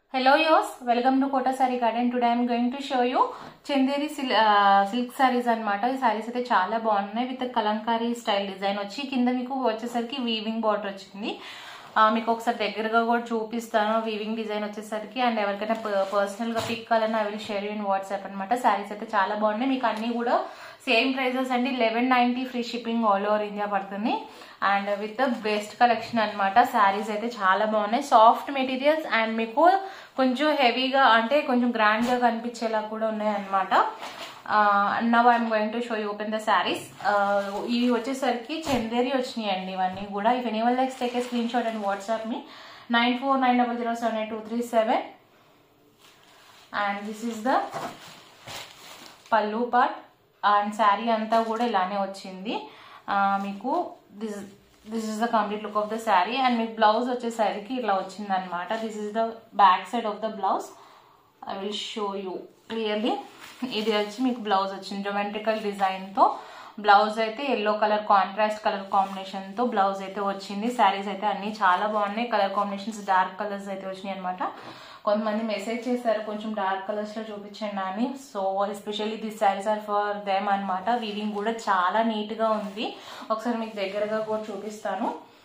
Hello yours, welcome to Kota Sari Garden. Today I am going to show you Chanderi సిల్ silk saris అన్నమాట ఈ సారీస్ అయితే చాలా బాగున్నాయి విత్ కలంకారీ స్టైల్ డిజైన్ వచ్చి కింద మీకు వచ్చేసరికి వీవింగ్ బార్డర్ వచ్చింది ఆ, మీకు ఒకసారి దగ్గరగా కూడా చూపిస్తాను వీవింగ్ డిజైన్ వచ్చేసరికి అండ్ ఎవరికైనా పర్సనల్ గా పిక్ కావాలని I will share in WhatsApp అనమాట సారీస్ అయితే చాలా బాగున్నాయి మీకు అన్ని కూడా సేమ్ ప్రైజెస్ అండి eleven ninety free shipping all over India పడుతుంది అండ్ విత్ బెస్ట్ కలెక్షన్ అన్నమాట శారీస్ అయితే చాలా బాగున్నాయి సాఫ్ట్ మెటీరియల్స్ అండ్ మీకు కొంచెం హెవీగా అంటే కొంచెం గ్రాండ్ గా కనిపించేలా కూడా ఉన్నాయి అనమాట now I'm going to show you open the saris ఇవి వచ్చేసరికి చందేరి వచ్చినాయి అండి ఇవన్నీ కూడా if anyone likes take a screenshot and WhatsApp me nine four nine double zero seven eight two three seven and this is the pallu part and sari అంతా కూడా ఇలానే వచ్చింది ఆ, మీకు this this is the complete look of the sari and మీకు blouse వచ్చేసరికి ఇట్లా వచ్చింది అనమాట this is the back side of the blouse I will show you clearly ఇది వచ్చి మీకు బ్లౌజ్ వచ్చింది జొమెట్రికల్ డిజైన్ తో బ్లౌజ్ అయితే yellow colour contrast colour combination తో బ్లౌజ్ అయితే వచ్చింది శారీస్ అయితే అన్ని చాలా బాగున్నాయి కలర్ కాంబినేషన్స్ డార్క్ కలర్స్ అయితే వచ్చినాయి అనమాట కొంతమంది మెసేజ్ చేశారు కొంచెం డార్క్ కలర్స్ లో చూపించండి అని so especially this saris are for them అనమాట వీవింగ్ కూడా చాలా నీట్ గా ఉంది ఒకసారి మీకు దగ్గరగా కూడా చూపిస్తాను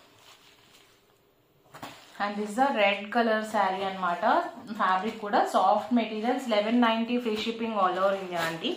and this the red colour sari అనమాట ఫ్యాబ్రిక్ కూడా soft materials eleven ninety free shipping all over India అండి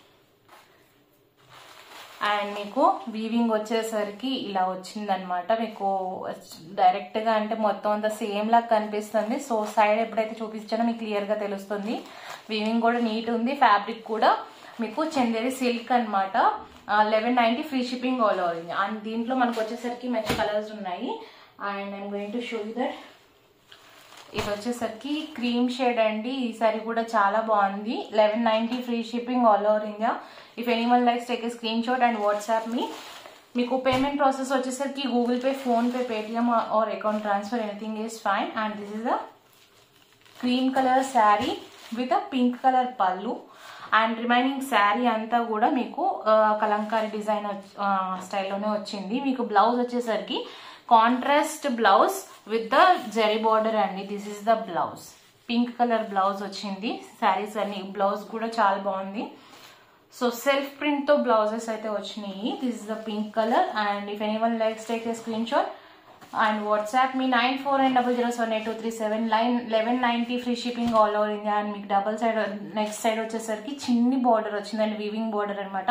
అండ్ మీకు వీవింగ్ వచ్చేసరికి ఇలా వచ్చిందనమాట మీకు డైరెక్ట్ గా అంటే మొత్తం అంతా సేమ్ లాగా కనిపిస్తుంది సో సైడ్ ఎప్పుడైతే చూపించానో మీకు క్లియర్ గా తెలుస్తుంది వీవింగ్ కూడా నీట్ ఉంది ఫ్యాబ్రిక్ కూడా మీకు చందేరి సిల్క్ అనమాట eleven ninety free shipping all over India and దీంట్లో మనకు వచ్చేసరికి మంచి కలర్స్ ఉన్నాయి and I'm going to show you that ఇది వచ్చేసరికి క్రీమ్ షేడ్ అండి ఈ సారీ కూడా చాలా బాగుంది eleven ninety free shipping all over India if anyone likes take a screenshot and WhatsApp me మీకు పేమెంట్ ప్రాసెస్ వచ్చేసరికి Google Pay PhonePe Paytm or account transfer anything is fine and this is a cream colour sari with a pink colour pallu and remaining sari అంతా కూడా మీకు ఆ, Kalamkari design స్టైల్లోనే వచ్చింది మీకు blouse వచ్చేసరికి contrast blouse with the zari border అండి this is the blouse pink colour blouse వచ్చింది శారీస్ అన్ని బ్లౌజ్ కూడా చాలా బాగుంది సో సెల్ఫ్ ప్రింట్ తో బ్లౌజెస్ అయితే వచ్చినాయి this is the pink colour and if anyone likes take a screenshot and WhatsApp me nine four nine double zero seven eight two three seven line eleven ninety free shipping all over India and మీకు double side next side వచ్చేసరికి చిన్ని border వచ్చిందండి weaving border అనమాట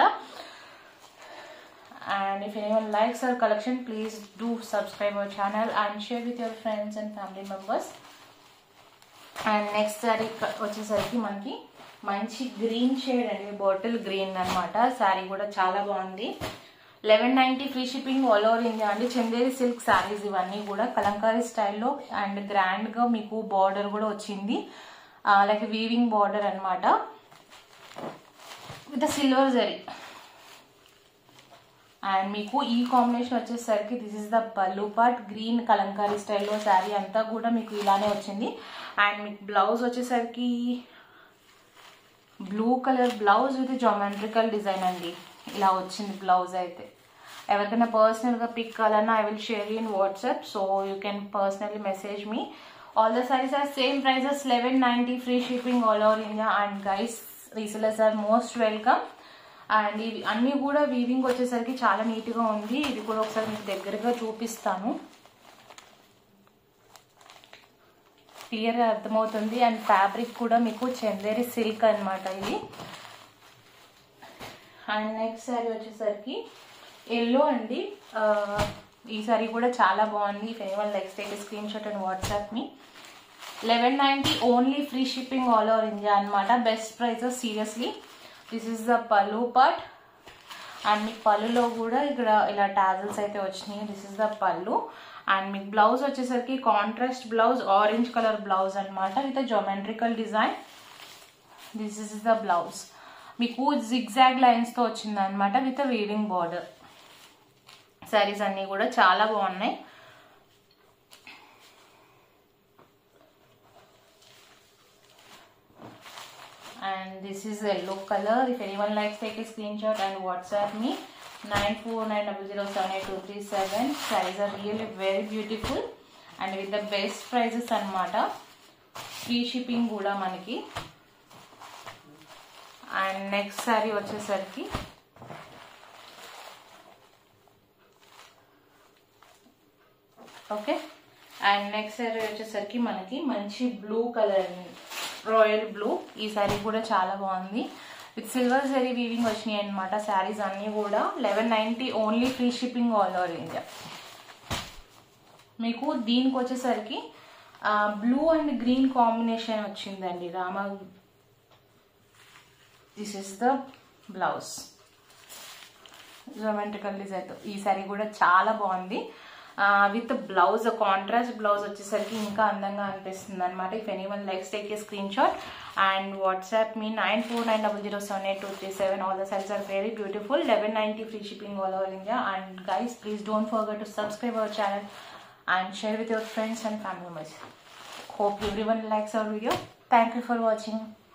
and if anyone likes our collection please do subscribe our channel and share with your friends and family members and next sari వచ్చేసరికి మనకి మంచి green shade అండి bottle green అన్నమాట శారీ కూడా చాలా బాగుంది eleven ninety free shipping all over India అండి Chanderi silk saris ఇవన్నీ కూడా కలంకారీ స్టైల్లో అండ్ గ్రాండ్ గా మీకు బార్డర్ కూడా వచ్చింది లైక్ వీవింగ్ బార్డర్ అన్నమాట విత్ సిల్వర్ జరీ అండ్ మీకు ఈ కాంబినేషన్ వచ్చేసరికి this is the pallu part green Kalamkari స్టైల్లో శారీ అంతా కూడా మీకు ఇలానే వచ్చింది అండ్ మీకు బ్లౌజ్ వచ్చేసరికి blue colour blouse with geometrical design అండి ఇలా వచ్చింది బ్లౌజ్ అయితే ఎవరికైనా పర్సనల్గా పిక్ కావాలన్నా I will share in WhatsApp so you can personally message me all the saris are same prices eleven ninety free shipping all over India and guys resellers are most welcome and ఇవి అన్ని కూడా weaving వచ్చేసరికి చాలా neat గా ఉంది ఇది కూడా ఒకసారి మీకు దగ్గరగా చూపిస్తాను క్లియర్ గా అర్థమవుతుంది అండ్ ఫ్యాబ్రిక్ కూడా మీకు చందేరి సిల్క్ అన్నమాట ఇది అండ్ నెక్స్ట్ సారీ వచ్చేసరికి ఎల్లో అండి ఆ, ఈ సారీ కూడా చాలా బాగుంది if anyone likes take screenshot and WhatsApp me eleven ninety only free shipping all over India అనమాట best prices seriously this is the pallu part and మీకు పళ్ళులో కూడా ఇక్కడ ఇలా టాజల్స్ అయితే వచ్చినాయి this is the pallu and మీకు blouse వచ్చేసరికి contrast blouse orange colour blouse అనమాట with geometrical design this is the blouse మీకు జిగ్జాగ్ లైన్స్ తో వచ్చింది అనమాట విత్ వీవింగ్ బార్డర్ శారీస్ అన్ని కూడా చాలా బాగున్నాయి and this is yellow color if anyone likes take a screenshot and whatsapp me 9490078237 sarees are really very beautiful and with the best prices అనమాట free shipping కూడా మనకి అండ్ నెక్స్ట్ సారీ వచ్చేసరికి okay and next sari వచ్చేసరికి మనకి మంచి blue colour royal blue ఈ సారీ కూడా చాలా బాగుంది విత్ సిల్వర్ జరీ వీవింగ్ వచ్చినాయి అనమాట శారీస్ అన్నీ కూడా eleven ninety only free shipping all over India మీకు దీనికి వచ్చేసరికి బ్లూ అండ్ గ్రీన్ కాంబినేషన్ వచ్చిందండి రామ this is the blouse geometrical design ఈ సారీ కూడా చాలా బాగుంది విత్ బ్లౌజ్ కాంట్రాస్ట్ బ్లౌజ్ వచ్చేసరికి ఇంకా అందంగా అనిపిస్తుంది అనమాట if anyone likes take a screenshot and WhatsApp me nine four nine double zero seven eight two three seven all the saris are very beautiful eleven ninety free shipping all over India and guys please don't forget to subscribe our channel and share with your friends and family members. Hope everyone likes our video. Thank you for watching.